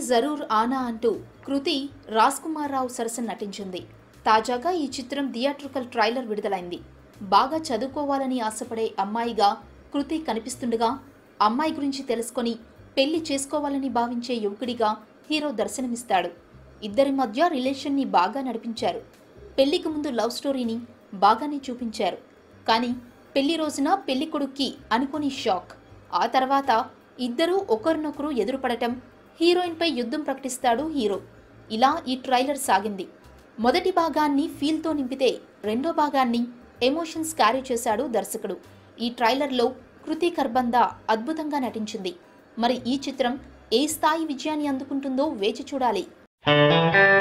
జరూర్ ఆనా అంటూ కృతి రాజ్ కుమార్ రావు సరసన నటించింది తాజాగా ఈ చిత్రం థియేట్రికల్ ట్రైలర్ విడుదలైంది బాగా చదువుకోవాలని ఆశపడే అమ్మాయిగా కృతి కనిపిస్తుండగా అమ్మాయి గురించి తెలుసుకొని పెళ్లి చేసుకోవాలని భావించే యువకుడిగా హీరో దర్శనమిస్తాడు ఇద్దరి మధ్య రిలేషన్ని బాగా నడిపించారు పెళ్లికి ముందు లవ్ స్టోరీని బాగానే చూపించారు కానీ పెళ్లి రోజున పెళ్లి కొడుక్కి అనుకోని షాక్ ఆ తర్వాత ఇద్దరూ ఒకరినొకరు ఎదురుపడటం హీరోయిన్పై యుద్ధం ప్రకటిస్తాడు హీరో ఇలా ఈ ట్రైలర్ సాగింది మొదటి భాగాన్ని ఫీల్తో నింపితే రెండో భాగాన్ని ఎమోషన్స్ క్యారీ చేశాడు దర్శకుడు ఈ ట్రైలర్లో కృతి కర్బందా అద్భుతంగా నటించింది మరి ఈ చిత్రం ఏ స్థాయి విజయాన్ని అందుకుంటుందో వేచి చూడాలి